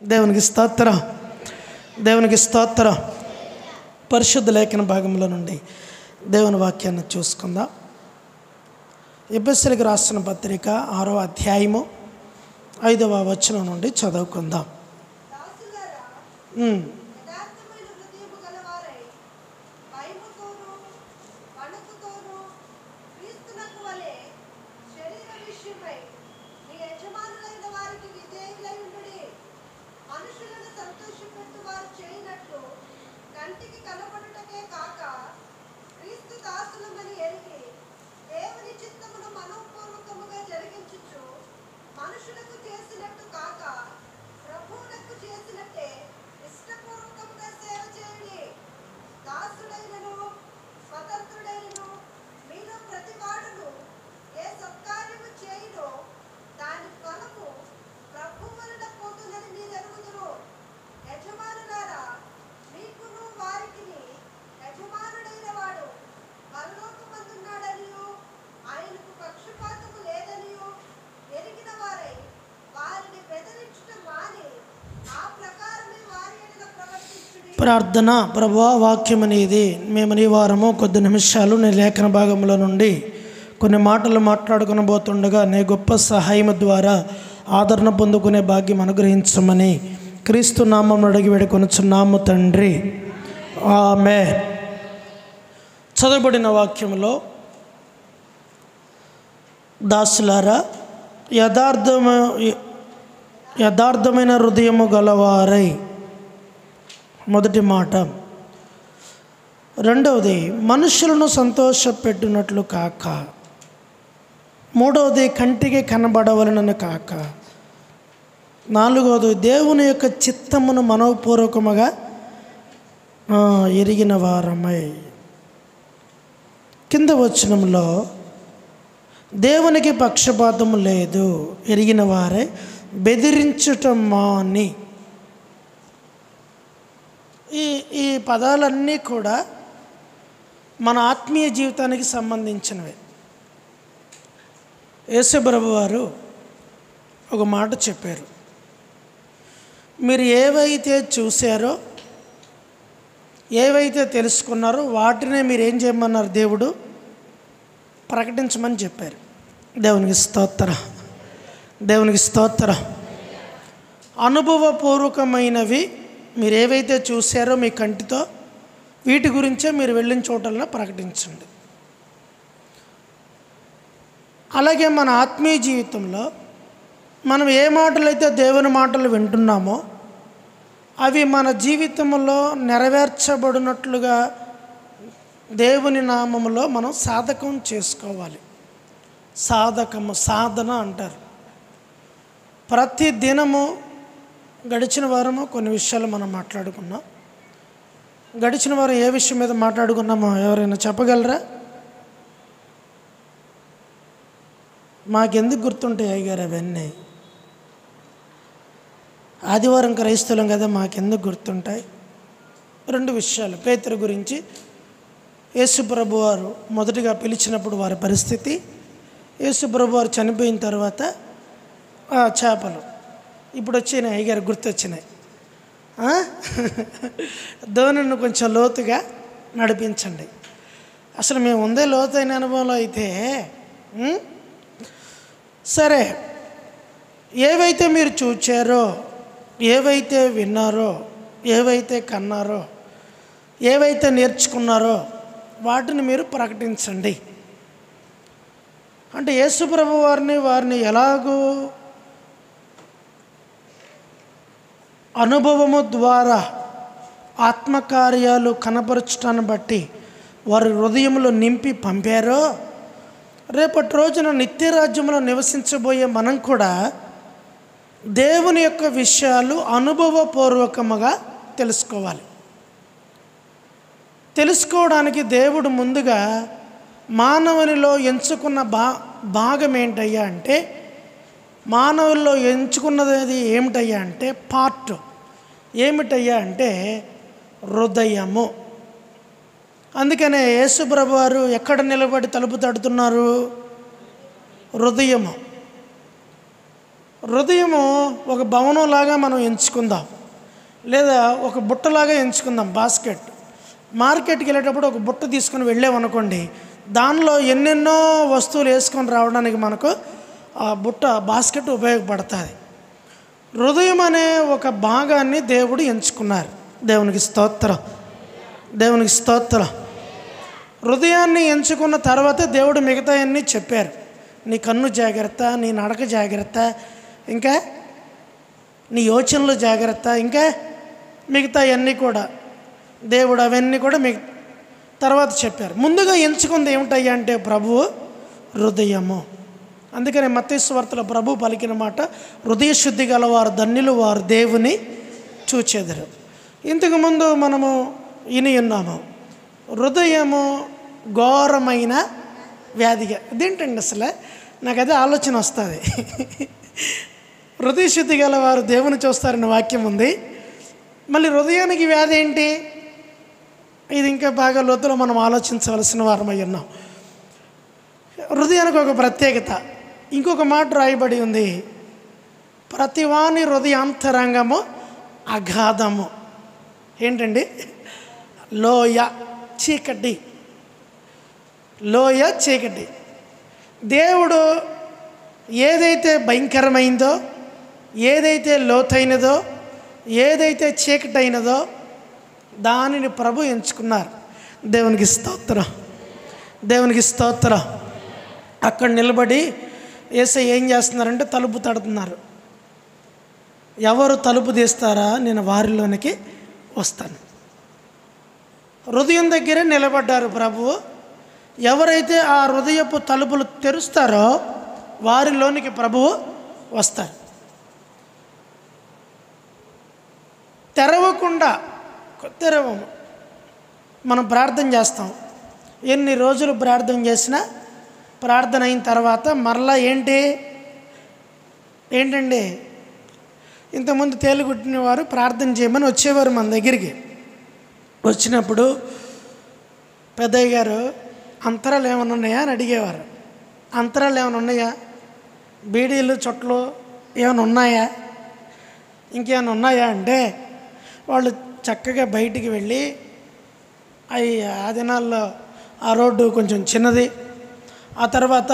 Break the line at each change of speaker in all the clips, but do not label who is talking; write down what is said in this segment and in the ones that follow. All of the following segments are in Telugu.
దేవునికి స్తోత్రం దేవునికి స్తోత్రం పరిశుద్ధ లేఖన భాగంలో నుండి దేవుని వాక్యాన్ని చూసుకుందాం ఎబ్బెస్సలికి రాసిన పత్రిక ఆరో అధ్యాయము ఐదవ వచనం నుండి చదువుకుందాం
దాసులారా,
ఉమ్,
యథార్థమైన హృదయము గలవారై, భయముతోనూ, వణుకుతోనూ, క్రీస్తునకు వలె శరీర విషయమై మీ యజమానులైన వారికి విధేయులై ఉండుడి. మనుషులను సంతోషపెట్టు వారు చేయనట్లు కంటికి కనబడుటకే కాక క్రీస్తు దాసులమని ఎరిగి దేవుని చిత్తమును మనోపూర్వకముగా జరిగించుచు మనుషులకు చేసినట్టు కాక ప్రభువులకు చేసినట్టే ఇష్టపూర్వకముగా సేవ చేయండి దాసుడైనను స్వతంత్రుడైనను మీలో ప్రతివాడును ఏ సత్కార్యము చేయునో దాని ఫలము ప్రభు వలన పొందునని మీరు ఎరుగుదురు యజమానులారా మీకును వారికిని యజమానుడైన వాడు పరలోకమందున్నాడనియు ఆయనకు పక్షపాతము లేదనియు ఎరిగిన వారై వారిని బెదిరించుట మాని ఆ ప్రకారమే వారి ఎడల ప్రవర్తించుడి
ప్రార్థన ప్రభా వాక్యం అనేది మేము ఈ వారము కొద్ది నిమిషాలు నీ లేఖన భాగంలో నుండి కొన్ని మాటలు మాట్లాడుకునబోతుండగా నీ గొప్ప సహాయం ద్వారా ఆదరణ పొందుకునే భాగ్యం అనుగ్రహించమని క్రీస్తు నామం అడిగి వేడుకొనుచున్నాము తండ్రి ఆమె చదవబడిన వాక్యంలో దాసులారా యథార్థమ యథార్థమైన హృదయము గలవారై మొదటి మాట రెండవది మనుషులను సంతోషపెట్టినట్లు కాక మూడవది కంటికి కనబడవలనని కాక నాలుగవది దేవుని యొక్క చిత్తమును మనోపూర్వకముగా ఆ, ఎరిగిన వారమై కింద వచనంలో దేవునికి పక్షపాతము లేదు ఎరిగిన వారే బెదిరించటం మాని ఈ ఈ పదాలన్నీ కూడా మన ఆత్మీయ జీవితానికి సంబంధించినవి యేసుప్రభు వారు ఒక మాట చెప్పారు మీరు ఏవైతే చూశారో ఏవైతే తెలుసుకున్నారో వాటినే మీరు ఏం చేయమన్నారు దేవుడు ప్రకటించమని చెప్పారు దేవునికి స్తోత్ర దేవునికి స్తోత్ర అనుభవపూర్వకమైనవి మీరు ఏవైతే చూశారో మీ కంటితో వీటి గురించే మీరు వెళ్ళిన చోటల్లో ప్రకటించండి అలాగే మన ఆత్మీయ జీవితంలో మనం ఏ మాటలైతే దేవుని మాటలు వింటున్నామో అవి మన జీవితంలో నెరవేర్చబడినట్లుగా దేవుని నామములో మనం సాధకం చేసుకోవాలి సాధకము సాధన అంటారు ప్రతి దినము గడిచిన వారము కొన్ని విషయాలు మనం మాట్లాడుకున్నాం గడిచిన వారం ఏ విషయం మీద మాట్లాడుకున్నామో ఎవరైనా చెప్పగలరా మాకెందుకు గుర్తుంటాయి అయ్యగారు అవన్నీ ఆదివారం క్రైస్తవులం కదా మాకెందుకు గుర్తుంటాయి రెండు విషయాలు పేతురు గురించి యేసుప్రభు వారు మొదటిగా పిలిచినప్పుడు వారి పరిస్థితి యేసుప్రభు వారు చనిపోయిన తర్వాత ఆ చేపలు ఇప్పుడు వచ్చినాయి అయ్యగారు గుర్తొచ్చినాయి ఆ? ధోనిని కొంచెం లోతుగా నడిపించండి అసలు మేము ఉందే లోతైన అనుభవంలో అయితే ఉం? సరే ఏవైతే మీరు చూచారో ఏవైతే విన్నారో ఏవైతే కన్నారో ఏవైతే నేర్చుకున్నారో వాటిని మీరు ప్రకటించండి అంటే యేసుప్రభు వారిని వారిని ఎలాగో అనుభవము ద్వారా ఆత్మకార్యాలు కనపరచటాన్ని బట్టి వారి హృదయంలో నింపి పంపారో రేపటి రోజున నిత్యరాజ్యంలో నివసించబోయే మనం కూడా దేవుని యొక్క విషయాలు అనుభవపూర్వకముగా తెలుసుకోవాలి తెలుసుకోవడానికి దేవుడు ముందుగా మానవునిలో ఎంచుకున్న భా భాగం ఏంటయ్యా అంటే మానవుల్లో ఎంచుకున్నది ఏమిటయ్యా అంటే పార్ట్ ఏమిటయ్యా అంటే హృదయము అందుకనే యేసుప్రభు వారు ఎక్కడ నిలబడి తలుపు తడుతున్నారు హృదయము హృదయము ఒక భవనంలాగా మనం ఎంచుకుందాం లేదా ఒక బుట్టలాగా ఎంచుకుందాం బాస్కెట్ మార్కెట్కి వెళ్ళేటప్పుడు ఒక బుట్ట తీసుకుని వెళ్ళామనుకోండి దానిలో ఎన్నెన్నో వస్తువులు వేసుకొని రావడానికి మనకు ఆ బుట్ట బాస్కెట్ ఉపయోగపడుతుంది హృదయం అనే ఒక భాగాన్ని దేవుడు ఎంచుకున్నారు దేవునికి స్తోత్రం దేవునికి స్తోత్రం హృదయాన్ని ఎంచుకున్న తర్వాత దేవుడు మిగతా అన్నీ చెప్పారు నీ కన్ను జాగ్రత్త నీ నడక జాగ్రత్త ఇంకా నీ యోచనలు జాగ్రత్త ఇంకా మిగతా అన్నీ కూడా దేవుడు అవన్నీ కూడా మిగ తర్వాత చెప్పారు ముందుగా ఎంచుకుంది ఏమిటయ్యా అంటే ప్రభువు హృదయము అందుకని మతేశ్వార్తలో ప్రభు పలికిన మాట హృదయ శుద్ధి గలవారు ధన్యులు వారు దేవుని చూచెదరు ఇంతకుముందు మనము ఇని ఉన్నాము హృదయము ఘోరమైన వ్యాధిగా అదేంటండి అసలు నాకు అదే ఆలోచన వస్తుంది హృదయ శుద్ధి గల వారు దేవుని చూస్తారన్న వాక్యం ఉంది మళ్ళీ హృదయానికి వ్యాధి ఏంటి ఇది ఇంకా బాగా లోతులో మనం ఆలోచించవలసిన వారమై ఉన్నాం హృదయానికి ఒక ప్రత్యేకత ఇంకొక మాట రాయబడి ఉంది ప్రతివాని హృదయాంతరంగము అగాధము ఏంటండి లోయ చీకటి లోయ చీకటి దేవుడు ఏదైతే భయంకరమైందో ఏదైతే లోతైనదో ఏదైతే చీకటైనదో దానిని ప్రభు ఎంచుకున్నారు దేవునికి స్తోత్రం దేవునికి స్తోత్రం అక్కడ నిలబడి ఏసై ఏం చేస్తున్నారంటే తలుపు తడుతున్నారు ఎవరు తలుపు తీస్తారా నేను వారిలోనికి వస్తాను హృదయం దగ్గరే నిలబడ్డారు ప్రభు ఎవరైతే ఆ హృదయపు తలుపులు తెరుస్తారో వారిలోనికి ప్రభువు వస్తారు తెరవకుండా తెరవము మనం ప్రార్థన చేస్తాం ఎన్ని రోజులు ప్రార్థన చేసినా ప్రార్థన అయిన తర్వాత మరలా ఏంటి ఏంటండి ఇంతకుముందు తేలిగుట్టిన వారు ప్రార్థన చేయమని వచ్చేవారు మన దగ్గరికి వచ్చినప్పుడు పెద్దయ్య గారు అంతరాలు ఏమైనా ఉన్నాయా అని అడిగేవారు అంతరాలు ఏమైనా ఉన్నాయా బీడీలు చుట్టలు ఏమైనా ఉన్నాయా ఇంకేమైనా ఉన్నాయా అంటే వాళ్ళు చక్కగా బయటికి వెళ్ళి అవి ఆ దినాల్లో ఆ రోడ్డు కొంచెం చిన్నది ఆ తర్వాత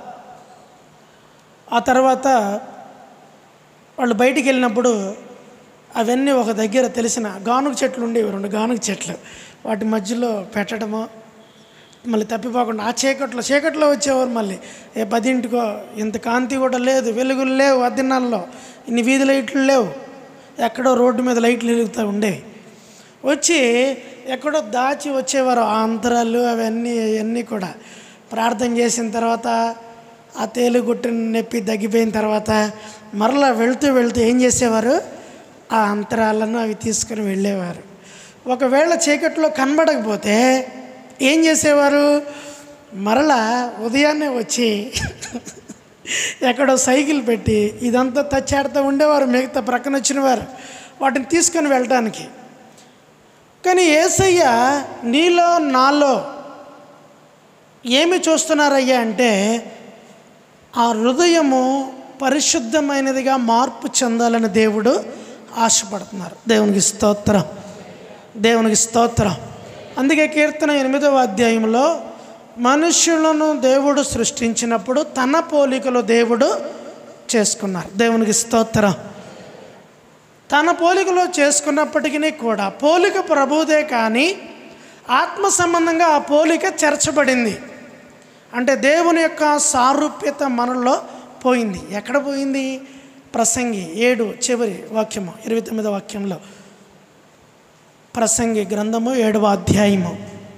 ఆ తర్వాత వాళ్ళు బయటికి వెళ్ళినప్పుడు అవన్నీ ఒక దగ్గర తెలిసిన గానుగ చెట్లు ఉండేవి రెండు గానుగ చెట్లు వాటి మధ్యలో పెట్టడము మళ్ళీ తప్పిపోకుండా ఆ చీకట్లో చీకట్లో వచ్చేవారు మళ్ళీ ఏ పదింటికో ఇంత కాంతి కూడా లేదు వెలుగులు లేవు అద్దినాల్లో ఇన్ని వీధి లైట్లు లేవు ఎక్కడో రోడ్డు మీద లైట్లు వెలుగుతూ ఉండేవి వచ్చి ఎక్కడో దాచి వచ్చేవారు ఆ అంతరాలు అవన్నీ అవన్నీ కూడా ప్రార్థన చేసిన తర్వాత ఆ తేలుగుట్టిన నొప్పి తగ్గిపోయిన తర్వాత మరలా వెళ్తూ వెళ్తూ ఏం చేసేవారు ఆ అంతరాలను అవి తీసుకుని వెళ్ళేవారు ఒకవేళ చీకట్లో కనబడకపోతే ఏం చేసేవారు మరలా ఉదయాన్నే వచ్చి ఎక్కడో సైకిల్ పెట్టి ఇదంతా తచ్చాడుతూ ఉండేవారు మిగతా ప్రక్కన వచ్చిన వారు వాటిని తీసుకొని వెళ్ళడానికి కానీ ఏసయ్య నీలో నాలో ఏమి చూస్తున్నారయ్యా అంటే ఆ హృదయము పరిశుద్ధమైనదిగా మార్పు చెందాలని దేవుడు ఆశపడుతున్నారు దేవునికి స్తోత్రం దేవునికి స్తోత్రం అందుకే కీర్తన ఎనిమిదవ అధ్యాయంలో మనుష్యులను దేవుడు సృష్టించినప్పుడు తన పోలికలో దేవుడు చేసుకున్నారు దేవునికి స్తోత్రం తన పోలికలో చేసుకున్నప్పటికీ కూడా పోలిక ప్రభుదే కానీ ఆత్మ సంబంధంగా ఆ పోలిక చేర్చబడింది అంటే దేవుని యొక్క సారూప్యత మనలో పోయింది ఎక్కడ పోయింది ప్రసంగి ఏడు చివరి వాక్యము ఇరవై తొమ్మిదో వాక్యంలో ప్రసంగి గ్రంథము ఏడవ అధ్యాయము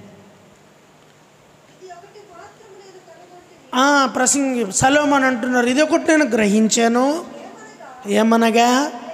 ఇది ఒకటి మాత్రం నేను కనుగొంటిని
ఆ, ప్రసంగి సలోమన్ అంటున్నారు ఇది ఒకటి నేను గ్రహించాను ఏమనగా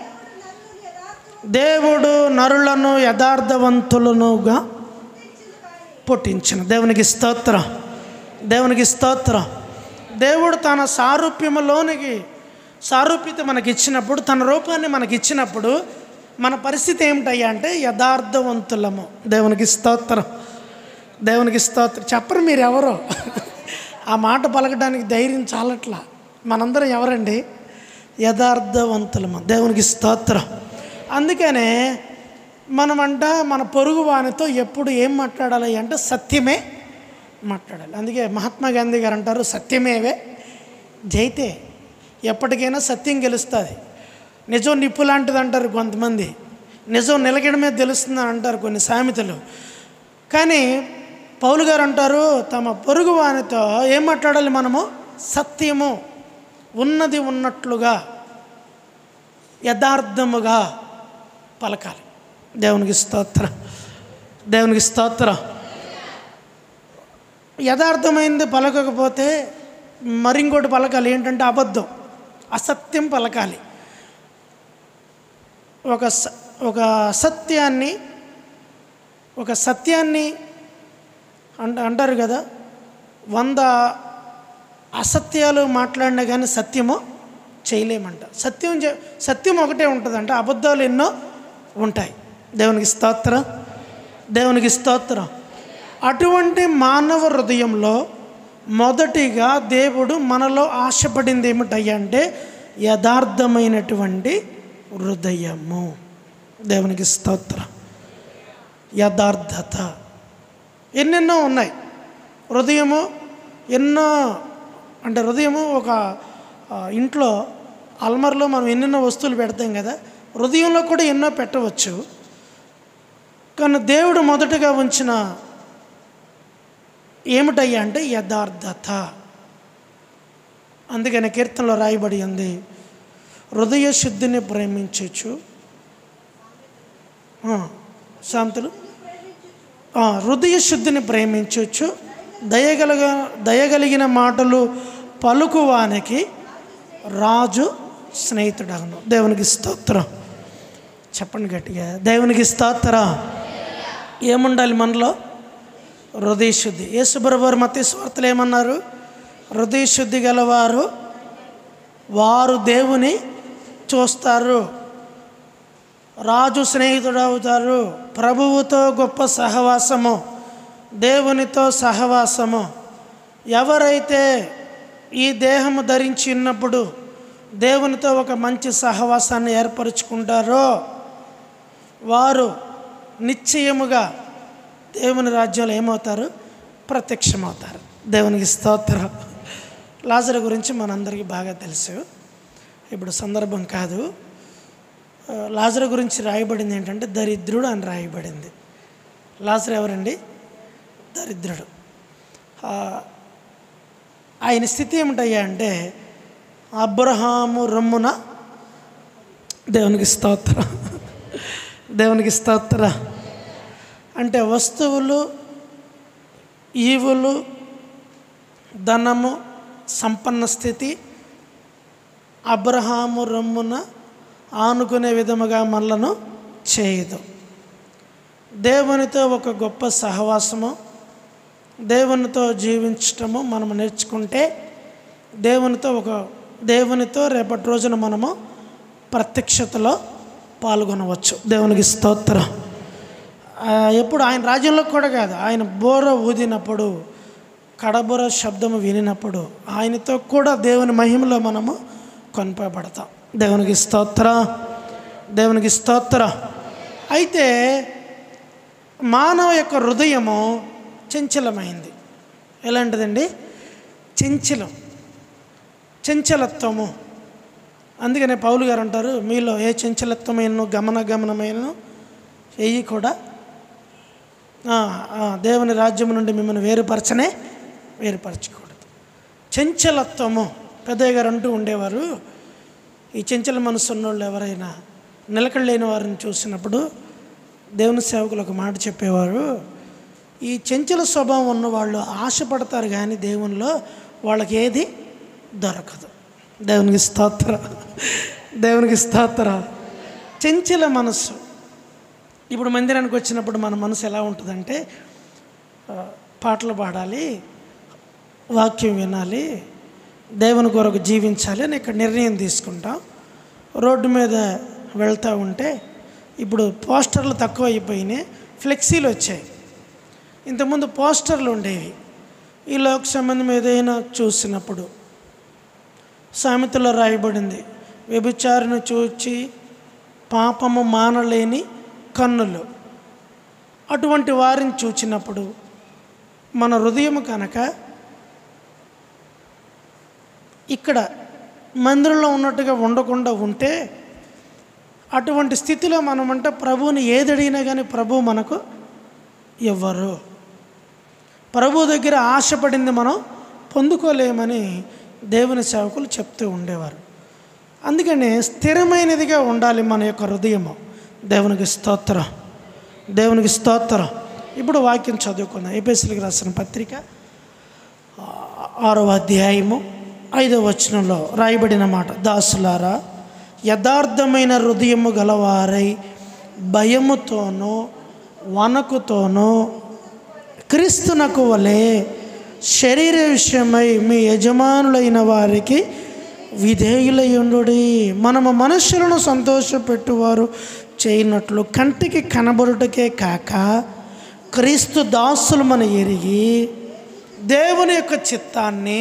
దేవుడు నరులను యథార్థవంతులనుగా పుట్టించిన దేవునికి స్తోత్రం దేవునికి స్తోత్రం దేవుడు తన సారూప్యములోనికి సారూప్యత మనకి ఇచ్చినప్పుడు తన రూపాన్ని మనకి ఇచ్చినప్పుడు మన పరిస్థితి ఏమిటయ్యా అంటే యథార్థవంతులము దేవునికి స్తోత్రం దేవునికి స్తోత్రం చెప్పరు మీరు ఎవరో ఆ మాట పలకడానికి ధైర్యం చాలట్లా మనందరం ఎవరండి యథార్థవంతులము దేవునికి స్తోత్రం అందుకనే మనమంట మన పొరుగు వానితో ఎప్పుడు ఏం మాట్లాడాలి అంటే సత్యమే మాట్లాడాలి అందుకే మహాత్మా గాంధీ గారు అంటారు సత్యమేవే జైతే ఎప్పటికైనా సత్యం గెలుస్తుంది నిజం నిప్పు లాంటిది అంటారు కొంతమంది నిజం నిలకడమే తెలుస్తుంది అని అంటారు కొన్ని సామెతలు కానీ పౌలు గారు అంటారు తమ పొరుగు వానితో ఏం మాట్లాడాలి మనము సత్యము ఉన్నది ఉన్నట్లుగా యథార్థముగా పలకాలి దేవునికి స్తోత్రం దేవునికి స్తోత్రం యథార్థమైంది పలకకపోతే మరింకోటి పలకాలి ఏంటంటే అబద్ధం అసత్యం పలకాలి ఒక స ఒక అసత్యాన్ని ఒక సత్యాన్ని అంట అంటారు కదా వంద అసత్యాలు మాట్లాడినా కానీ సత్యము చేయలేమంట సత్యం చే- సత్యం ఒకటే ఉంటుందంట అబద్ధాలు ఎన్నో ఉంటాయి దేవునికి స్తోత్రం దేవునికి స్తోత్రం అటువంటి మానవ హృదయంలో మొదటిగా దేవుడు మనలో ఆశపడింది ఏమిటయ్యా అంటే యథార్థమైనటువంటి హృదయము దేవునికి స్తోత్రం యథార్థత ఎన్నెన్నో ఉన్నాయి హృదయము ఎన్నో అంటే హృదయము ఒక ఆ, ఇంట్లో అల్మర్లో మనం ఎన్నెన్నో వస్తువులు పెడతాం కదా హృదయంలో కూడా ఎన్నో పెట్టవచ్చు కానీ దేవుడు మొదటగా ఉంచిన ఏమిటయ్యా అంటే యథార్థత అందుకని కీర్తనలో రాయబడి ఉంది హృదయ శుద్ధిని ప్రేమించచ్చు సాంతులు ఆ, హృదయ శుద్ధిని ప్రేమించవచ్చు దయగలగ దయగలిగిన మాటలు పలుకువానికి రాజు స్నేహితుడగను దేవునికి స్తోత్రం చెప్పండి గట్టిగా దేవునికి స్తోత్రం ఏముండాలి మనలో హృదయ శుద్ధి యేసుబరవారు మత స్వార్థలు ఏమన్నారు హృదయ శుద్ధి గలవారు వారు దేవుని చూస్తారు రాజు స్నేహితుడు అవుతారు ప్రభువుతో గొప్ప సహవాసము దేవునితో సహవాసము ఎవరైతే ఈ దేహము ధరించి ఉన్నప్పుడు దేవునితో ఒక మంచి సహవాసాన్ని ఏర్పరచుకుంటారో వారు నిశ్చయముగా దేవుని రాజ్యంలో ఏమవుతారు ప్రత్యక్షమవుతారు దేవునికి స్తోత్రం లాజర్ గురించి మనందరికీ బాగా తెలుసు ఇప్పుడు సందర్భం కాదు ఆ, లాజరు గురించి రాయబడింది ఏంటంటే దరిద్రుడు అని రాయబడింది లాజరు ఎవరండి దరిద్రుడు ఆ, ఆయన స్థితి ఏమిటయ్యా అంటే అబ్రహాము రొమ్మున దేవునికి స్తోత్ర దేవునికి స్తోత్ర అంటే వస్తువులు ఈవులు ధనము సంపన్న స్థితి అబ్రహాము రొమ్మున ఆనుకునే విధముగా మనలను చేయదు దేవునితో ఒక గొప్ప సహవాసము దేవునితో జీవించటము మనము నేర్చుకుంటే దేవునితో ఒక దేవునితో రేపటి రోజున మనము ప్రత్యక్షతలో పాల్గొనవచ్చు దేవునికి స్తోత్రం ఆ, ఎప్పుడు ఆయన రాజ్యంలో కూడా కాదు ఆయన బోర ఊదినప్పుడు కడబోర శబ్దము వినినప్పుడు ఆయనతో కూడా దేవుని మహిమలో మనము కొనిపబడతాం దేవునికి స్తోత్ర దేవునికి స్తోత్ర అయితే మానవ యొక్క హృదయము చంచలమైంది ఎలాంటిదండి చంచలం చంచలత్వము అందుకనే పౌలు గారు అంటారు మీలో ఏ చంచలత్వమైన గమన గమనమైన ఏవి కూడా ఆ, ఆ, దేవుని రాజ్యం నుండి మిమ్మల్ని వేరుపరచనే వేరుపరచకూడదు చంచలత్వము పెద్దయ్య గారు అంటూ ఉండేవారు ఈ చంచల మనసు ఉన్నోళ్ళు ఎవరైనా నిలకడలేని వారిని చూసినప్పుడు దేవుని సేవకులు ఒక మాట చెప్పేవారు ఈ చంచల స్వభావం ఉన్నవాళ్ళు ఆశపడతారు కానీ దేవునిలో వాళ్ళకి ఏది దొరకదు దేవునికి స్తోత్ర దేవునికి స్తోత్ర చంచల మనస్సు ఇప్పుడు మందిరానికి వచ్చినప్పుడు మన మనసు ఎలా ఉంటుందంటే ఆ, పాటలు పాడాలి వాక్యం వినాలి దేవుని కొరకు జీవించాలి అని ఇక్కడ నిర్ణయం తీసుకుంటాం రోడ్డు మీద వెళ్తూ ఉంటే ఇప్పుడు పోస్టర్లు తక్కువ అయిపోయినాయి ఫ్లెక్సీలు వచ్చాయి ఇంతకుముందు పోస్టర్లు ఉండేవి ఈ లోక సంబంధం ఏదైనా చూసినప్పుడు సామెతలో రాయబడింది వ్యభిచారణ చూచి పాపము మానలేని కన్నులు అటువంటి వారిని చూచినప్పుడు మన హృదయం కనుక ఇక్కడ మందిరంలో ఉన్నట్టుగా ఉండకుండా ఉంటే అటువంటి స్థితిలో మనమంటే ప్రభువుని ఏది అడిగినా కానీ ప్రభు మనకు ఇవ్వరు ప్రభు దగ్గర ఆశపడింది మనం పొందుకోలేమని దేవుని సేవకులు చెప్తూ ఉండేవారు అందుకని స్థిరమైనదిగా ఉండాలి మన యొక్క హృదయము దేవునికి స్తోత్రం దేవునికి స్తోత్రం ఇప్పుడు వాక్యం చదువుకుందాం ఏపీఎస్సీకి రాసిన పత్రిక ఆ- ఆరవ అధ్యాయము ఐదవ వచనంలో రాయబడిన మాట దాసులారా యథార్థమైన హృదయము గలవారై భయముతోనూ వణకుతోనూ క్రీస్తునకు వలె శరీర విషయమై మీ యజమానులైన వారికి విధేయులయుండు మనము మనుషులను సంతోషపెట్టువారు చేయనట్లు కంటికి కనబడుటకే కాక క్రీస్తు దాసులు మన ఎరిగి దేవుని యొక్క చిత్తాన్ని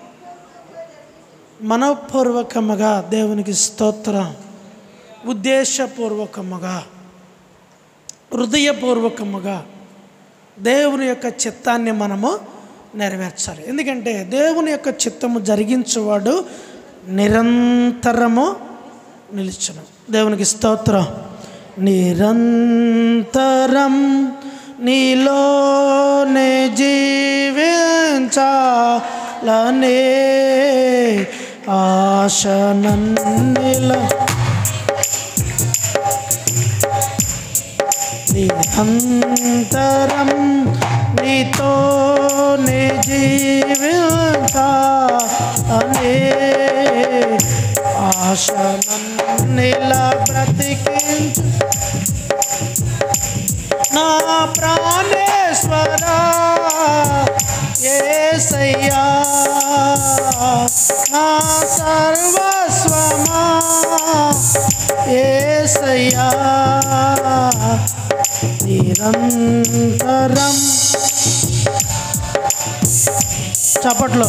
మనపూర్వకముగా దేవునికి స్తోత్రం ఉద్దేశపూర్వకముగా హృదయపూర్వకముగా దేవుని యొక్క చిత్తాన్ని మనము నెరవేర్చాలి ఎందుకంటే దేవుని యొక్క చిత్తము జరిగించేవాడు నిరంతరము నిలుచును దేవునికి స్తోత్రం నిరంతరం నీలోనే జీవించాలనే ఆశ నన్నిలా నిరంతరం నీతోనే జీవించా అనే ఆశ నన్నిలా బ్రతికించు నా ప్రాణేశ్వరా ఏసయ్యా నా సర్వస్వమా ఏసయ్యా నిరంతరం చప్పట్లో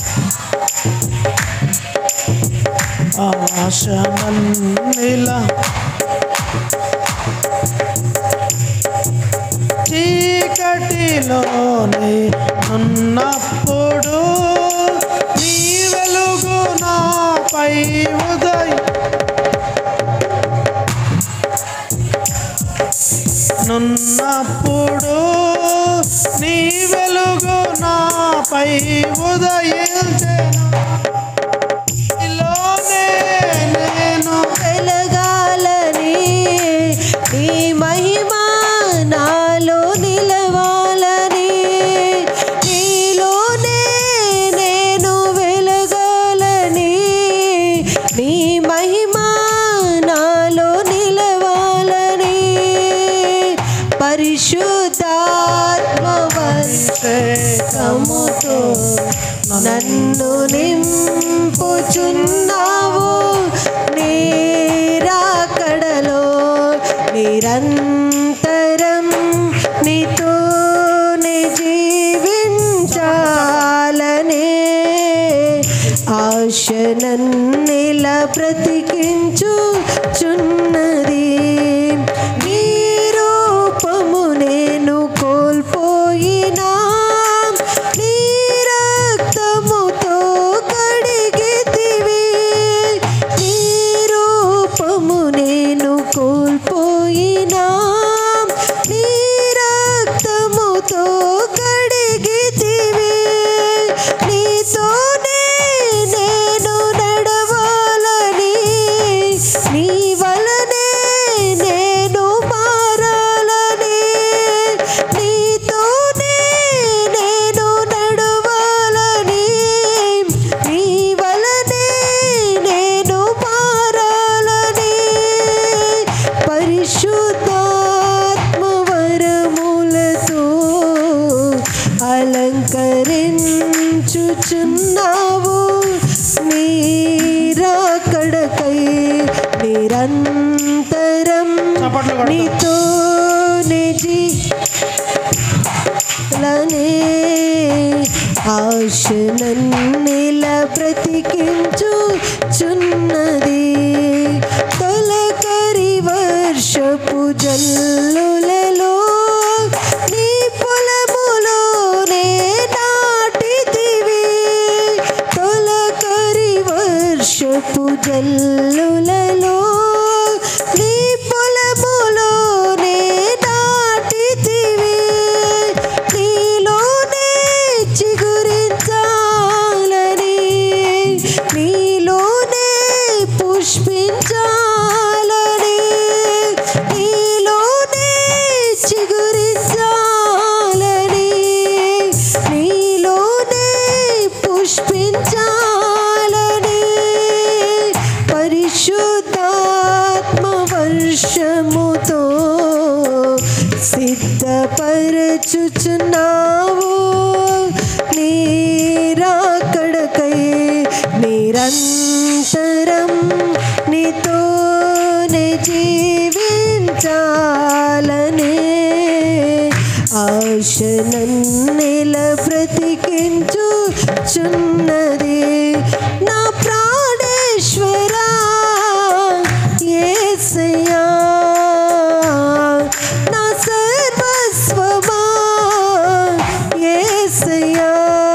ఆశ నన్నిలా చీకటిలోనే ఉన్నప్పుడు నీ వెలుగు నాపై ఉదయ్ నున్నప్పుడు నీ వెలుగు నాపై ఉదయించెను నీలోనే నేను
వెలగాలని నీ మహిమ నాలో నిలవాలని నీలోనే నేను వెలగాలని నీ మహిమ నాలో నిలవాలని పరిశుద్ధాత్మ వర్షముతో నన్ను నింపుచున్నావు నీరాకడలో నిరంతరం నీతోనే జీవించాలనే ఆశ నన్నిలా బ్రతికించు చున్నది నీ రూపము నేను కోల్పోయినా నీ రక్తముతో కడిగితివి నీ రూపము నేను కోల్పోయినా నీ రక్తముతో కడిగితివి నీతోనే నేను నడవాలని నీ వలనే నేను మారాలని నీతోనే నేను నడవాలని నీ వలనే నేను మారాలని పరిశుద్ధాత్మ వరములతో అలంకరించుచున్నావు నీరాకడకై నిరంతరం
చప్పట్లు కొడదాం.
నీతో నిజి లనే ఆశ నన్నిల బ్రతికించు చున్నది వర్షపు జల్లులలో నీ పొలములోనే నాటితివి తొలకరి వర్షపు జల్లులలో నీ పొలములోనే నాటితివి నీలోనే చిగురించాలని నీలోనే పుష్పించాలని నీలోనే చిగురించాలని నీలోనే పుష్పించాలని పరిశుద్ధాత్మ వర్షముతో సిద్ధపరచుచున్నావు నీరాకడకై నిరంతరం నీతోనే జీవించాలనే ఆశ నన్నెల బ్రతికించుచున్నది నా ప్రాణేశ్వరా యేసయ్యా నా సర్వస్వమా యేసయ్యా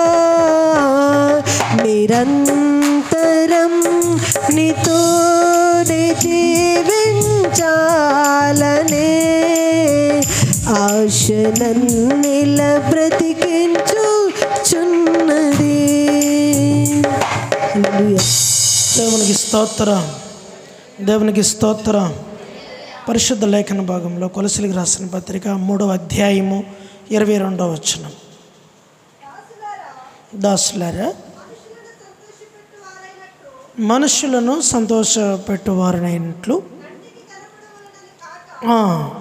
నిరంతరం నీతోనే జీవించాలనే ఆశ నన్నెల బ్రతికించుచున్నది హల్లెలూయా
దేవునికి స్తోత్రం దేవునికి స్తోత్రం పరిశుద్ధ లేఖన భాగంలో కొలసిలికి రాసిన పత్రిక మూడవ అధ్యాయము ఇరవై రెండవ వచనం దాసులారా మనుషులను సంతోషపెట్టువారనైనట్లు ఆ,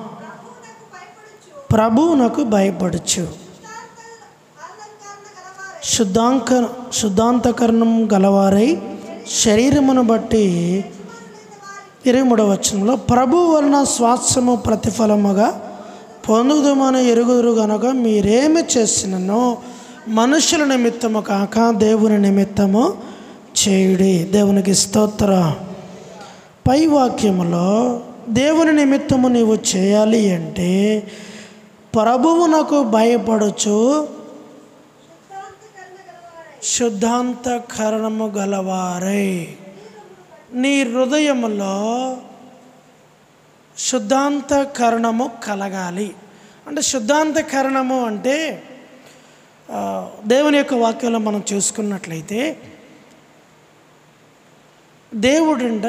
ప్రభువునకు భయపడచ్చు శుద్ధాంక శుద్ధాంతకరణం గలవారై శరీరమును బట్టి ఇరవై మూడవ వచనంలో ప్రభు వలన స్వాస్థ్యము ప్రతిఫలముగా పొందుదమని ఎరుగుదురు గనుక మీరేమి చేసిననో మనుషుల నిమిత్తము కాక దేవుని నిమిత్తము చేయుడి దేవునికి స్తోత్ర పై వాక్యములో దేవుని నిమిత్తము నీవు చేయాలి అంటే ప్రభువునకు భయపడుచు శుద్ధాంతకరణము గలవారై నీ హృదయములో శుద్ధాంతకరణము కలగాలి అంటే శుద్ధాంతకరణము అంటే ఆ, దేవుని యొక్క వాక్యంలో మనం చూసుకున్నట్లయితే దేవుడంట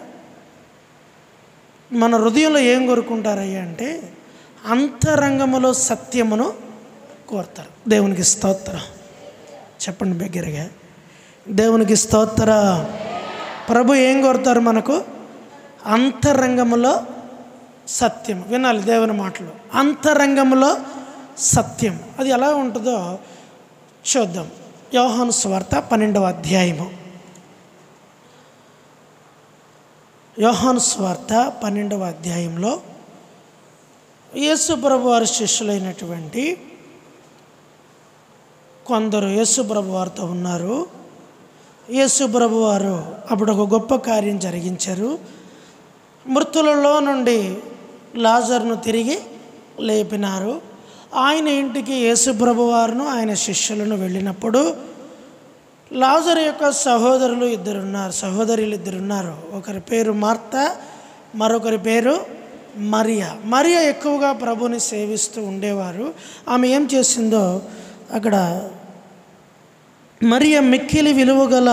మన హృదయంలో ఏం కోరుకుంటారయ్యా అంటే అంతరంగములో సత్యమును కోరుతారు దేవునికి స్తోత్రం చెప్పండి బిగ్గరగా దేవునికి స్తోత్ర ప్రభు ఏం కోరుతారు మనకు అంతరంగములో సత్యం వినాలి దేవుని మాటలు అంతరంగములో సత్యం అది ఎలా ఉంటుందో చూద్దాం యోహాను స్వార్త పన్నెండవ అధ్యాయము యోహాను స్వార్త పన్నెండవ అధ్యాయంలో యేసు ప్రభు వారి శిష్యులైనటువంటి కొందరు యేసు ప్రభు వారితో ఉన్నారు యేసు ప్రభు వారు అప్పుడు ఒక గొప్ప కార్యం జరిగించారు మృతులలో నుండి లాజర్ను తిరిగి లేపినారు ఆయన ఇంటికి యేసు ప్రభు వారును ఆయన శిష్యులను వెళ్ళినప్పుడు లాజర్ యొక్క సహోదరులు ఇద్దరున్నారు సహోదరులు ఇద్దరున్నారు ఒకరి పేరు మార్త మరొకరి పేరు మరియా మరియా ఎక్కువగా ప్రభుని సేవిస్తూ ఉండేవారు ఆమె ఏం చేసిందో అక్కడ మరియ మిక్కిలి విలువ గల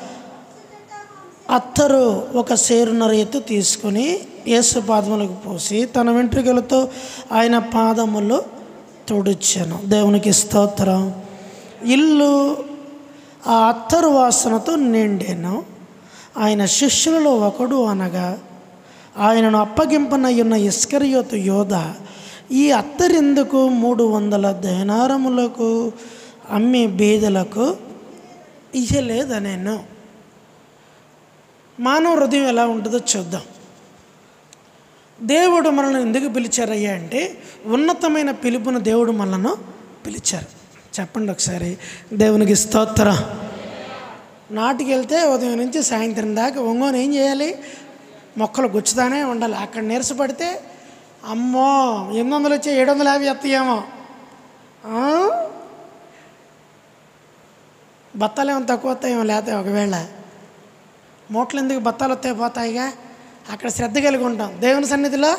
అత్తరు ఒక సేరున్నర ఎత్తు తీసుకొని యేసు పాదములకు పోసి తన వెంట్రుకలతో ఆయన పాదములు తుడిచాను దేవునికి స్తోత్రం ఇల్లు ఆ అత్తరు వాసనతో నిండాను ఆయన శిష్యులలో ఒకడు అనగా ఆయనను అప్పగింపనయ్యున్న ఇస్కరియోతు యోధ ఈ అత్తరెందుకు మూడు వందల దేనారములకు అమ్మి బీదలకు ఇయ్యలేదనేను మానవ హృదయం ఎలా ఉంటుందో చూద్దాం దేవుడు మనల్ని ఎందుకు పిలిచారయ్యా అంటే ఉన్నతమైన పిలుపును దేవుడు మనలను పిలిచారు చెప్పండి ఒకసారి దేవునికి స్తోత్ర నాటికి వెళ్తే ఉదయం నుంచి సాయంత్రం దాకా ఒంగోని ఏం చేయాలి మొక్కలు గుచ్చుతానే ఉండాలి అక్కడ నీరసపడితే అమ్మో ఎనిమిది వందలు వచ్చి ఏడు వందల యాభై ఎత్తాయేమో ఆ? బత్తాలు ఏమో తక్కువ వస్తాయేమో లేకపోతే ఒకవేళ మూటలు ఎందుకు బత్తాలు వస్తాయి పోతాయిగా అక్కడ శ్రద్ధ కలిగి ఉంటాం దేవుని సన్నిధిలో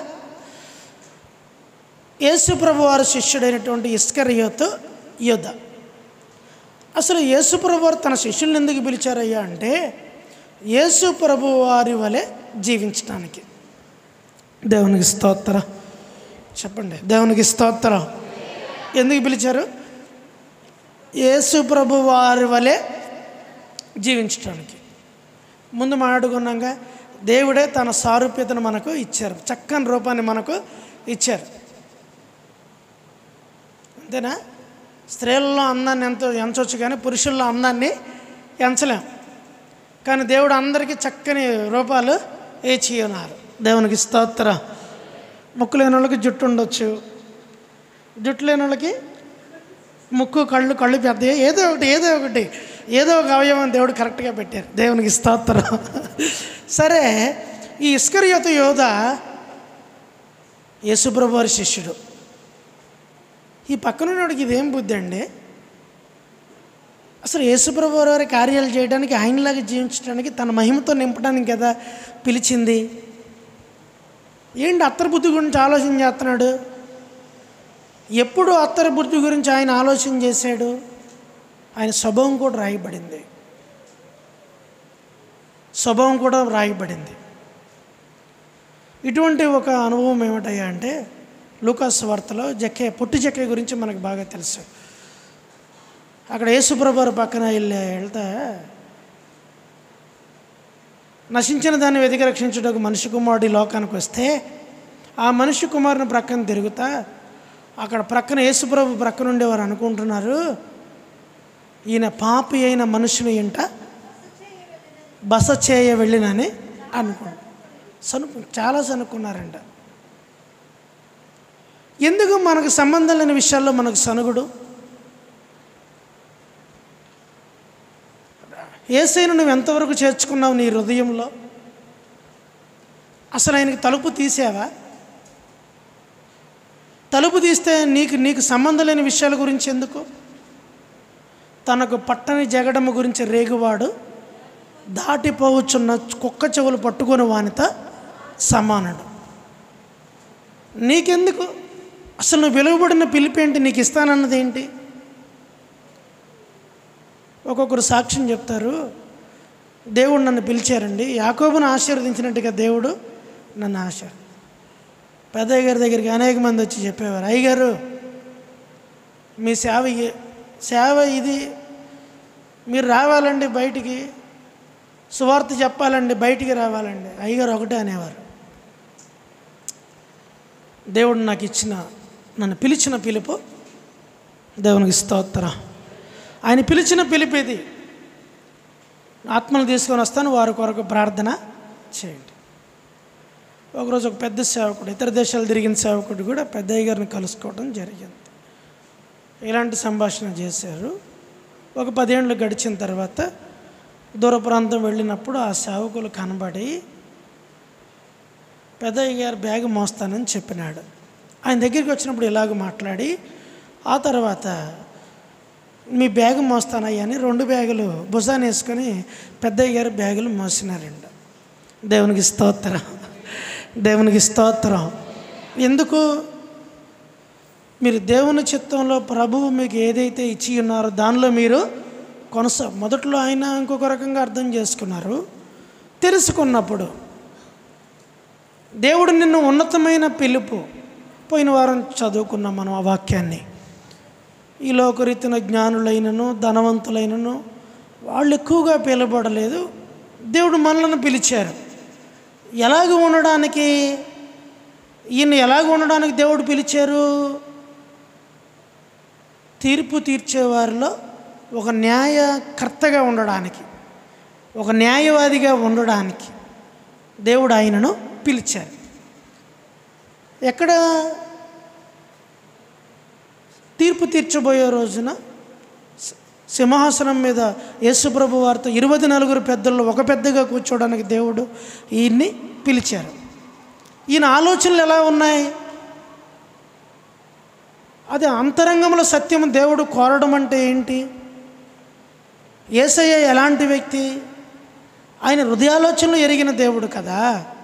యేసు ప్రభు వారి శిష్యుడైనటువంటి ఇస్కరియోతు యోధ అసలు యేసు ప్రభు వారు తన శిష్యుల్ని ఎందుకు పిలిచారయ్యా అంటే యేసు ప్రభు వారి వలె జీవించడానికి దేవునికి స్తోత్రం చెప్పండి దేవునికి స్తోత్రం ఎందుకు పిలిచారు యేసు ప్రభు వారి వలె జీవించడానికి ముందు మాట్లాడుకున్నాక దేవుడే తన సారూప్యతను మనకు ఇచ్చారు చక్కని రూపాన్ని మనకు ఇచ్చారు అంతేనా స్త్రీలలో అందాన్ని ఎంత ఎంచవచ్చు కానీ పురుషుల్లో అందాన్ని ఎంచలేం కానీ దేవుడు అందరికీ చక్కని రూపాలు ఏచి ఉన్నారు దేవునికి స్తోత్ర ముక్కు లేని వాళ్ళకి జుట్టు ఉండొచ్చు జుట్టు లేని వాళ్ళకి ముక్కు కళ్ళు కళ్ళు పెద్ద ఏదో ఒకటి ఏదో ఒకటి ఏదో ఒక అవయవం దేవుడు కరెక్ట్గా పెట్టారు దేవునికి స్తోత్రం సరే ఈ ఇస్కరియోత యోధ యేసుప్రభు వారి శిష్యుడు ఈ పక్కనున్నవాడికి ఇదేం బుద్ధి అండి అసలు యేసుప్రభు వారి కార్యాలు చేయడానికి ఆయనలాగా జీవించడానికి తన మహిమతో నింపడానికి కదా పిలిచింది ఏంటి అత్తర బుద్ధి గురించి ఆలోచన చేస్తున్నాడు ఎప్పుడు అత్తర బుద్ధి గురించి ఆయన ఆలోచన చేశాడు ఆయన స్వభావం కూడా రాయబడింది స్వభావం కూడా రాయబడింది ఇటువంటి ఒక అనుభవం ఏమిటయ్యా అంటే లూకాస్ వార్తలో జక్కే పొట్టి జక్కే గురించి మనకు బాగా తెలుసు అక్కడ యేసుప్రభు పక్కన వెళ్ళి వెళ్తే నశించిన దాన్ని వెతికి రక్షించుటకు మనిషి కుమారుడు ఈ లోకానికి వస్తే ఆ మనిషి కుమారుని ప్రక్కన తిరుగుతా అక్కడ ప్రక్కన యేసుప్రభు ప్రక్కన ఉండేవారు అనుకుంటున్నారు ఈయన పాపి అయిన మనుషుని ఇంట బస చేయ వెళ్ళినని అనుకున్నాడు సనుకు చాలా సనుక్కున్నారంట ఎందుకు మనకు సంబంధం లేని విషయాల్లో మనకు సనుగుడు ఏసైను నువ్వు ఎంతవరకు చేర్చుకున్నావు నీ హృదయంలో అసలు ఆయనకి తలుపు తీసావా తలుపు తీస్తే నీకు నీకు సంబంధం లేని విషయాల గురించి ఎందుకు తనకు పట్టని జగడము గురించి రేగువాడు దాటిపోవచ్చున్న కుక్క చెవులు పట్టుకొని వానితో సమానుడు నీకెందుకు అసలు నువ్వు వెలువబడిన పిలిపేంటి నీకు ఇస్తానన్నది ఏంటి ఒక్కొక్కరు సాక్ష్యం చెప్తారు దేవుడు నన్ను పిలిచారండి యాకోబును ఆశీర్వదించినట్టుగా దేవుడు నన్ను ఆశ పెద్దయ్య గారి దగ్గరికి అనేక మంది వచ్చి చెప్పేవారు అయ్యగారు మీ సేవ ఇ- సేవ ఇది మీరు రావాలండి బయటికి సువార్త చెప్పాలండి బయటికి రావాలండి అయ్యగారు ఒకటే అనేవారు దేవుడు నాకు ఇచ్చిన నన్ను పిలిచిన పిలుపు దేవునికి స్తోత్రం ఆయన పిలిచిన పిలుపు ఇది ఆత్మను తీసుకొని వస్తాను వారి కొరకు ప్రార్థన చేయండి ఒకరోజు ఒక పెద్ద సేవకుడు ఇతర దేశాలు తిరిగిన సేవకుడు కూడా పెద్దయ్య గారిని కలుసుకోవడం జరిగింది ఇలాంటి సంభాషణ చేశారు ఒక పదేళ్ళు గడిచిన తర్వాత దూర ప్రాంతం వెళ్ళినప్పుడు ఆ సేవకులు కనబడి పెద్దయ్య గారు బ్యాగ్ మోస్తానని చెప్పినాడు ఆయన దగ్గరికి వచ్చినప్పుడు ఇలాగ మాట్లాడి ఆ తర్వాత మీ బ్యాగ్ మోస్తానయ్యా అని రెండు బ్యాగులు భుజాన్ని వేసుకొని పెద్దయ్య గారు బ్యాగులు మోసినారండి దేవునికి స్తోత్రం దేవునికి స్తోత్రం ఎందుకు మీరు దేవుని చిత్తంలో ప్రభువు మీకు ఏదైతే ఇచ్చి ఉన్నారో దానిలో మీరు కొనసా మొదట్లో ఆయన ఇంకొక రకంగా అర్థం చేసుకున్నారు తెలుసుకున్నప్పుడు దేవుడు నిన్ను ఉన్నతమైన పిలుపు పోయిన వారం చదువుకున్నాం మనం ఆ వాక్యాన్ని ఈ లోకరీతిన జ్ఞానులైనను ధనవంతులైనను వాళ్ళు ఎక్కువగా పిలబడలేదు దేవుడు మనలను పిలిచారు ఎలాగ ఉండడానికి ఈయన ఎలాగ ఉండడానికి దేవుడు పిలిచారు తీర్పు తీర్చేవారిలో ఒక న్యాయకర్తగా ఉండడానికి ఒక న్యాయవాదిగా ఉండడానికి దేవుడు ఆయనను పిలిచారు ఎక్కడ తీర్పు తీర్చబోయే రోజున స- సింహాసనం మీద యేసుప్రభు వారితో ఇరవై నలుగురు పెద్దల్లో ఒక పెద్దగా కూర్చోవడానికి దేవుడు ఈయన్ని పిలిచారు ఈయన ఆలోచనలు ఎలా ఉన్నాయి అది అంతరంగంలో సత్యం దేవుడు కోరడం అంటే ఏంటి ఏసయ్య ఎలాంటి వ్యక్తి ఆయన హృదయాలోచనలు ఎరిగిన దేవుడు కదా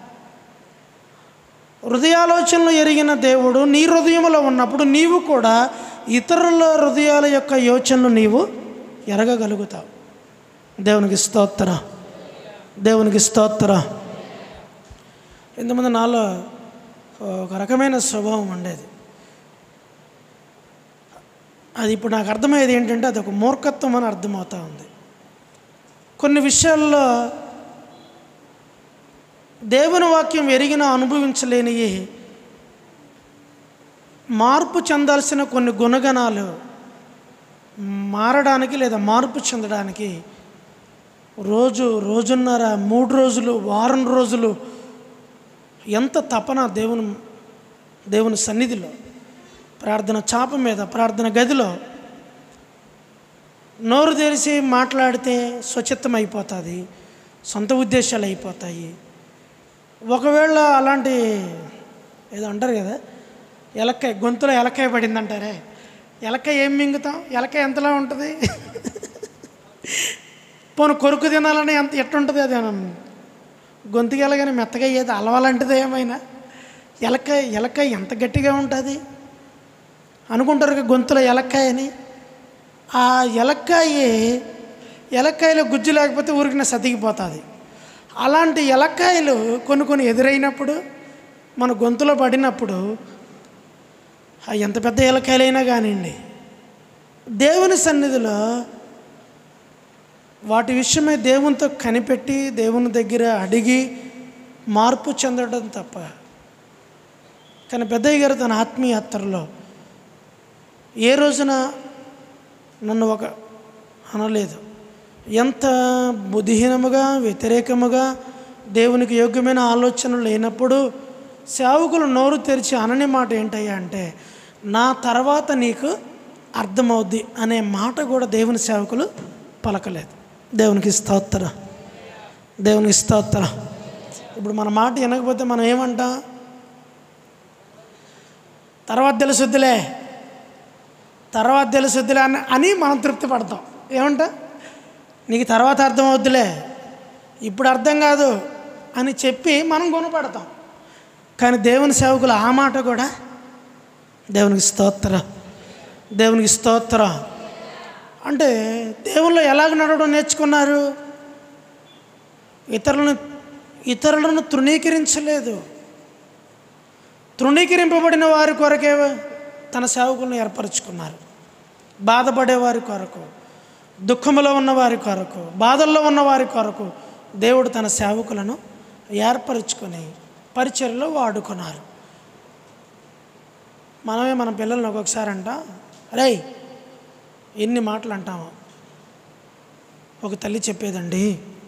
హృదయాలోచనలు ఎరిగిన దేవుడు నీ హృదయంలో ఉన్నప్పుడు నీవు కూడా ఇతరుల హృదయాల యొక్క యోచనలు నీవు ఎరగగలుగుతావు దేవునికి స్తోత్ర దేవునికి స్తోత్ర ఇంతమంది నాలో ఒక రకమైన స్వభావం ఉండేది అది ఇప్పుడు నాకు అర్థమయ్యేది ఏంటంటే అది ఒక మూర్ఖత్వం అని అర్థమవుతా ఉంది కొన్ని విషయాల్లో దేవుని వాక్యం ఎరిగిన అనుభవించలేని మార్పు చెందాల్సిన కొన్ని గుణగణాలు మారడానికి లేదా మార్పు చెందడానికి రోజు రోజున్నర మూడు రోజులు వారం రోజులు ఎంత తపన దేవుని దేవుని సన్నిధిలో ప్రార్థన చాప మీద ప్రార్థన గదిలో నోరు తెరిచి మాట్లాడితే స్వచ్ఛత్వం అయిపోతుంది సొంత ఉద్దేశాలు అయిపోతాయి ఒకవేళ అలాంటి ఏదో అంటారు కదా ఎలక్కాయ గొంతులో ఎలక్కాయ పడింది అంటారే ఎలక్కాయ ఏం మింగుతాం ఎలక్కాయ ఎంతలా ఉంటుంది పోను కొరుకు తినాలని ఎంత ఎట్టుంటుంది అది గొంతుకి వెళ్ళగానే మెత్తగా అయ్యేది అలవాలంటిది ఏమైనా ఎలక్కాయ ఎలక్కాయ ఎంత గట్టిగా ఉంటుంది అనుకుంటారు కదా గొంతులో ఎలక్కాయ అని ఆ ఎలక్కాయ ఎలక్కాయలో గుజ్జు లేకపోతే ఊరికిన సతికిపోతుంది అలాంటి ఎలక్కాయలు కొన్ని కొన్ని ఎదురైనప్పుడు మన గొంతులో పడినప్పుడు ఆ ఎంత పెద్ద ఎలక్కాయలైనా కానివ్వండి దేవుని సన్నిధిలో వాటి విషయమై దేవునితో కనిపెట్టి దేవుని దగ్గర అడిగి మార్పు చెందడం తప్ప కానీ పెద్దయ్య గారు తన ఆత్మీయయాత్రలో ఏ రోజున నన్ను ఒక అనలేదు ఎంత బుద్ధిహీనముగా వ్యతిరేకముగా దేవునికి యోగ్యమైన ఆలోచనలు లేనప్పుడు సేవకులు నోరు తెరిచి అనని మాట ఏంటయ్యా అంటే నా తర్వాత నీకు అర్థమవుద్ది అనే మాట కూడా దేవుని సేవకులు పలకలేదు దేవునికి స్తోత్ర దేవునికి స్తోత్ర ఇప్పుడు మన మాట వినకపోతే మనం ఏమంటాం తర్వాత తెలుసుద్దిలే తర్వాత తెలుసుద్దిలే అని అని మనం తృప్తి పడతాం ఏమంటా నీకు తర్వాత అర్థం అవుద్దిలే ఇప్పుడు అర్థం కాదు అని చెప్పి మనం గుణపడతాం కానీ దేవుని సేవకులు ఆ మాట కూడా దేవునికి స్తోత్ర దేవునికి స్తోత్ర అంటే దేవుళ్ళు ఎలాగ నడవడం నేర్చుకున్నారు ఇతరులను ఇతరులను తృణీకరించలేదు తృణీకరింపబడిన వారి కొరకే తన సేవకులను ఏర్పరచుకున్నారు బాధపడే వారి కొరకు దుఃఖములో ఉన్న వారి కొరకు బాధల్లో ఉన్న వారి కొరకు దేవుడు తన సేవకులను ఏర్పరచుకొని పరిచర్లో వాడుకున్నారు మనమే మన పిల్లల్ని ఒక్కొక్కసారి అంట రే ఎన్ని మాటలు అంటాము ఒక తల్లి చెప్పేదండి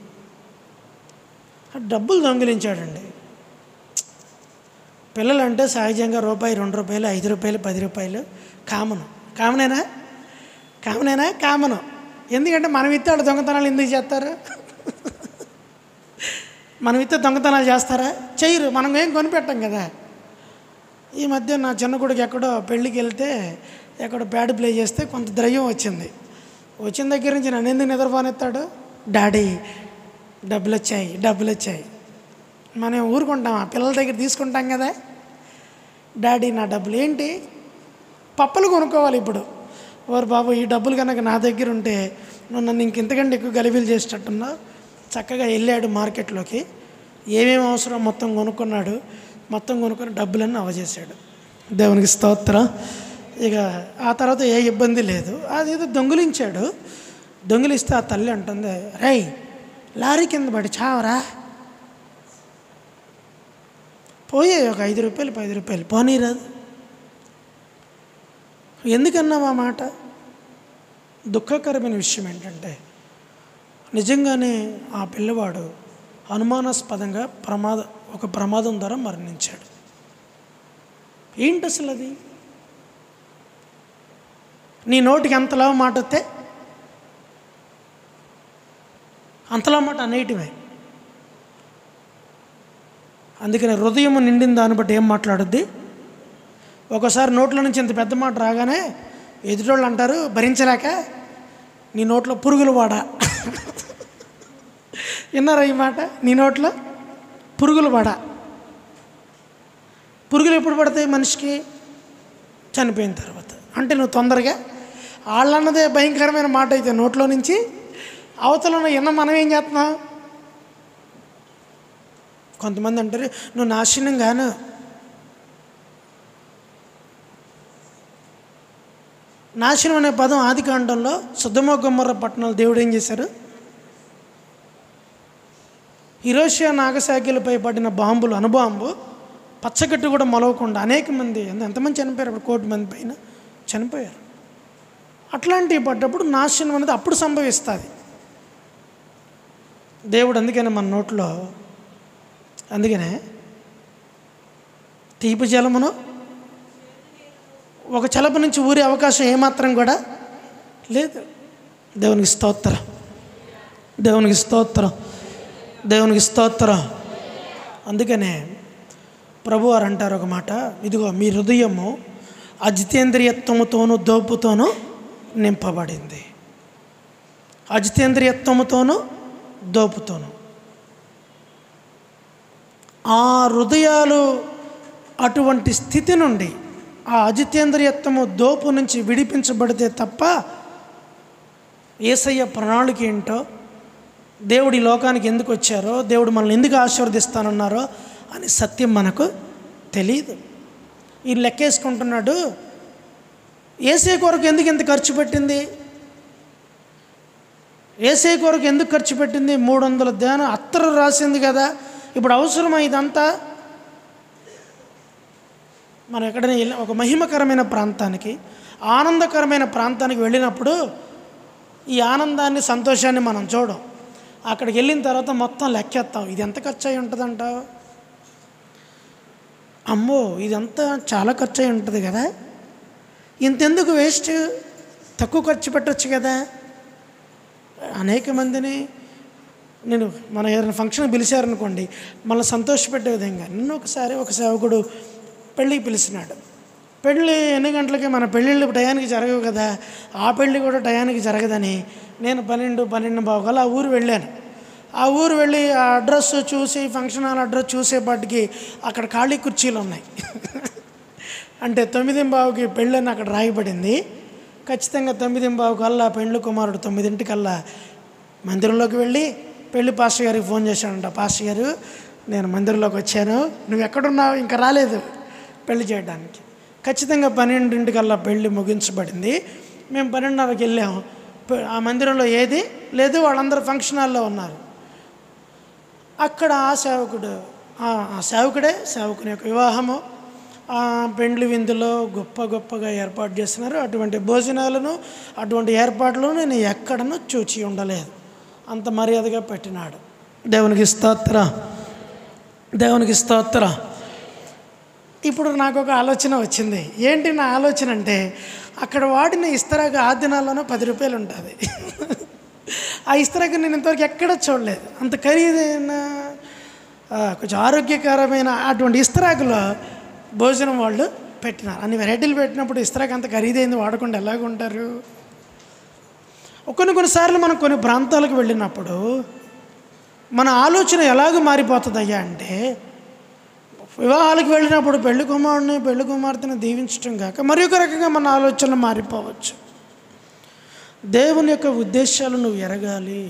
డబ్బులు దొంగిలించాడండి పిల్లలంటే సహజంగా రూపాయి రెండు రూపాయలు ఐదు రూపాయలు పది రూపాయలు కామను కామనేనా కామనేనా కామను ఎందుకంటే మనం ఇస్తే వాళ్ళు దొంగతనాలు ఎందుకు చేస్తారు మనం ఇస్తే దొంగతనాలు చేస్తారా చెయ్యరు మనం ఏం కొనిపెట్టాం కదా ఈ మధ్య నా చిన్న కొడుకు ఎక్కడో పెళ్ళికి వెళ్తే ఎక్కడో బ్యాడ్ ప్లే చేస్తే కొంత ద్రవ్యం వచ్చింది వచ్చిన దగ్గర నుంచి నన్ను ఎందుకు నిద్రపోనెత్తాడు డాడీ డబ్బులు వచ్చాయి డబ్బులు వచ్చాయి మనం ఊరుకుంటాం ఆ పిల్లల దగ్గర తీసుకుంటాం కదా డాడీ నా డబ్బులు ఏంటి పప్పలు కొనుక్కోవాలి ఇప్పుడు ఓరు బాబు ఈ డబ్బులు కనుక నా దగ్గర ఉంటే నువ్వు నన్ను ఇంకెంతకంటే ఎక్కువ గలిబీలు చేసేటట్టున్నావు చక్కగా వెళ్ళాడు మార్కెట్లోకి ఏమేమి అవసరం మొత్తం కొనుక్కున్నాడు మొత్తం కొనుక్కొని డబ్బులన్నీ అవజేశాడు దేవునికి స్తోత్రం ఇక ఆ తర్వాత ఏ ఇబ్బంది లేదు అది ఏదో దొంగిలించాడు దొంగిలిస్తే ఆ తల్లి అంటుంది రై లారీ కింద పడి చావరా పోయే ఒక ఐదు రూపాయలు పది రూపాయలు పోనీరాదు ఎందుకన్నావు ఆ మాట దుఃఖకరమైన విషయం ఏంటంటే నిజంగానే ఆ పిల్లవాడు అనుమానాస్పదంగా ప్రమాద ఒక ప్రమాదం ద్వారా మరణించాడు ఏంటి అసలు అది నీ నోటికి ఎంతలా మాట వస్తే అంతలా మాట అనేయటమే అందుకని హృదయం నిండిన దాన్ని బట్టి ఏం మాట్లాడుద్ది ఒకసారి నోట్లో నుంచి ఇంత పెద్ద మాట రాగానే ఎదుటోళ్ళు అంటారు భరించలేక నీ నోట్లో పురుగులు వాడ విన్నారా ఈ మాట నీ నోట్లో పురుగులు పడ పురుగులు ఎప్పుడు పడతాయి మనిషికి చనిపోయిన తర్వాత అంటే నువ్వు తొందరగా వాళ్ళన్నదే భయంకరమైన మాట అయితే నోట్లో నుంచి అవతల ఉన్న ఎన్న మనం ఏం చేస్తున్నాం కొంతమంది అంటారు నువ్వు నాశనం గాను నాశనం అనే పదం ఆది కాండంలో సుద్దమ గుమ్మర్ర పట్టణాలు దేవుడు ఏం చేశారు హిరోషియా నాగసాకిలపై పడిన బాంబులు అణుబాంబు పచ్చగట్టు కూడా మొలవకుండా అనేక మంది ఎంత- ఎంతమంది చనిపోయారు అప్పుడు కోటి మంది పైన చనిపోయారు అట్లాంటివి పడ్డప్పుడు నాశనం అనేది అప్పుడు సంభవిస్తుంది దేవుడు అందుకనే మన నోట్లో అందుకనే తీపి జలమును ఒక చలప నుంచి ఊరే అవకాశం ఏమాత్రం కూడా లేదు దేవునికి స్తోత్రం దేవునికి స్తోత్రం దేవునికి స్తోత్రం అందుకనే ప్రభు వారు అంటారు ఒక మాట ఇదిగో మీ హృదయము అజితేంద్రియత్వముతోనూ దోపుతోనూ నింపబడింది అజితేంద్రియత్వముతోనూ దోపుతోనూ ఆ హృదయాలు అటువంటి స్థితి నుండి ఆ అజితేంద్రియత్వము దోపు నుంచి విడిపించబడితే తప్ప ఏసయ్య ప్రణాళిక ఏంటో దేవుడు ఈ లోకానికి ఎందుకు వచ్చారో దేవుడు మనల్ని ఎందుకు ఆశీర్వదిస్తానన్నారో అని సత్యం మనకు తెలియదు ఈ లెక్కేసుకుంటున్నాడు ఏసే కొరకు ఎందుకు ఇంత ఖర్చు పెట్టింది ఏసే కొరకు ఎందుకు ఖర్చు పెట్టింది మూడు వందల ధ్యానం అత్తరు రాసింది కదా ఇప్పుడు అవసరమా ఇదంతా మనం ఎక్కడైనా వెళ్ళి ఒక మహిమకరమైన ప్రాంతానికి ఆనందకరమైన ప్రాంతానికి వెళ్ళినప్పుడు ఈ ఆనందాన్ని సంతోషాన్ని మనం చూడం అక్కడికి వెళ్ళిన తర్వాత మొత్తం లెక్కేస్తాం ఇది ఎంత ఖర్చు అయి ఉంటుందంటావు అమ్మో ఇదంతా చాలా ఖర్చు అయి ఉంటుంది కదా ఇంతెందుకు వేస్ట్ తక్కువ ఖర్చు పెట్టచ్చు కదా అనేక మందిని నేను మన ఏదైనా ఫంక్షన్ పిలిచారనుకోండి మళ్ళీ సంతోషపెట్టే విధంగా నిన్న ఒకసారి ఒక సేవకుడు పెళ్ళికి పిలిచినాడు పెళ్ళి ఎన్ని గంటలకి మన పెళ్ళిళ్ళు టయానికి జరగవు కదా ఆ పెళ్ళి కూడా టయానికి జరగదని నేను పన్నెండు పన్నెండు బావుకల్లా ఆ ఊరు వెళ్ళాను ఆ ఊరు వెళ్ళి ఆ అడ్రస్ చూసి ఫంక్షన్ హాల్ అడ్రస్ చూసేపాటికి అక్కడ ఖాళీ కుర్చీలు ఉన్నాయి అంటే తొమ్మిది బావుకి పెళ్ళని అక్కడ రాయబడింది ఖచ్చితంగా తొమ్మిది బావు కల్లా పెండ్లి కుమారుడు తొమ్మిదింటికల్లా మందిరంలోకి వెళ్ళి పెళ్లి పాస్టర్ గారికి ఫోన్ చేశాడంట పాస్టర్ గారు నేను మందిరంలోకి వచ్చాను నువ్వు ఎక్కడున్నావు ఇంకా రాలేదు పెళ్లి చేయడానికి ఖచ్చితంగా పన్నెండింటికల్లా పెళ్లి ముగించబడింది మేము పన్నెండున్నరకి వెళ్ళాము పె- ఆ మందిరంలో ఏది లేదు వాళ్ళందరూ ఫంక్షన్ హాల్లో ఉన్నారు అక్కడ ఆ సేవకుడు ఆ ఆ సేవకుడే సేవకుని యొక్క వివాహము ఆ పెండ్లి విందులో గొప్ప గొప్పగా ఏర్పాటు చేస్తున్నారు అటువంటి భోజనాలను అటువంటి ఏర్పాట్లు నేను ఎక్కడనూ చూచి ఉండలేదు అంత మర్యాదగా పెట్టినాడు దేవునికి స్తోత్ర దేవునికి స్తోత్ర ఇప్పుడు నాకు ఒక ఆలోచన వచ్చింది ఏంటి నా ఆలోచన అంటే అక్కడ వాడిన ఇస్తరాకు ఆ దినాల్లోనే పది రూపాయలు ఉంటుంది ఆ ఇస్తరాకు నేను ఇంతవరకు ఎక్కడ చూడలేదు అంత ఖరీదైన ఆ, కొంచెం ఆరోగ్యకరమైన అటువంటి ఇస్తరాకులో భోజనం వాళ్ళు పెట్టినారు అన్ని వెరైటీలు పెట్టినప్పుడు ఇస్తరాకు అంత ఖరీదైంది వాడకుండా ఎలాగుంటారు కొన్ని కొన్నిసార్లు మనం కొన్ని ప్రాంతాలకు వెళ్ళినప్పుడు మన ఆలోచన ఎలాగ మారిపోతుంది అయ్యా అంటే వివాహాలకు వెళ్ళినప్పుడు పెళ్లి కుమారుడిని పెళ్లి కుమార్తెని దీవించడం కాక మరి ఒక రకంగా మన ఆలోచన మారిపోవచ్చు దేవుని యొక్క ఉద్దేశాలు నువ్వు ఎరగాలి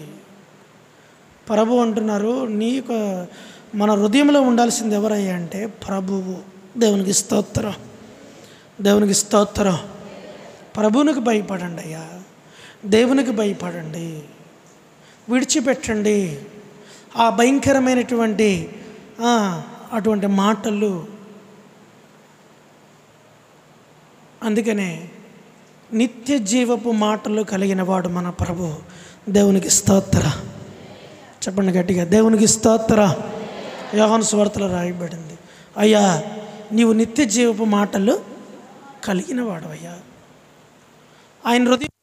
ప్రభు అంటున్నారు నీ యొక్క మన హృదయంలో ఉండాల్సింది ఎవరయ్యా అంటే ప్రభువు దేవునికి స్తోత్రం దేవునికి స్తోత్రం ప్రభువునికి భయపడండి అయ్యా దేవునికి భయపడండి విడిచిపెట్టండి ఆ భయంకరమైనటువంటి ఆ, అటువంటి మాటలు అందుకనే నిత్య జీవపు మాటలు కలిగిన వాడు మన ప్రభు దేవునికి స్తోత్ర చెప్పండి గట్టిగా దేవునికి స్తోత్ర యోహాను స్వార్తలో రాయబడింది అయ్యా నీవు నిత్య జీవపు మాటలు కలిగిన వాడు అయ్యా ఆయన హృదయం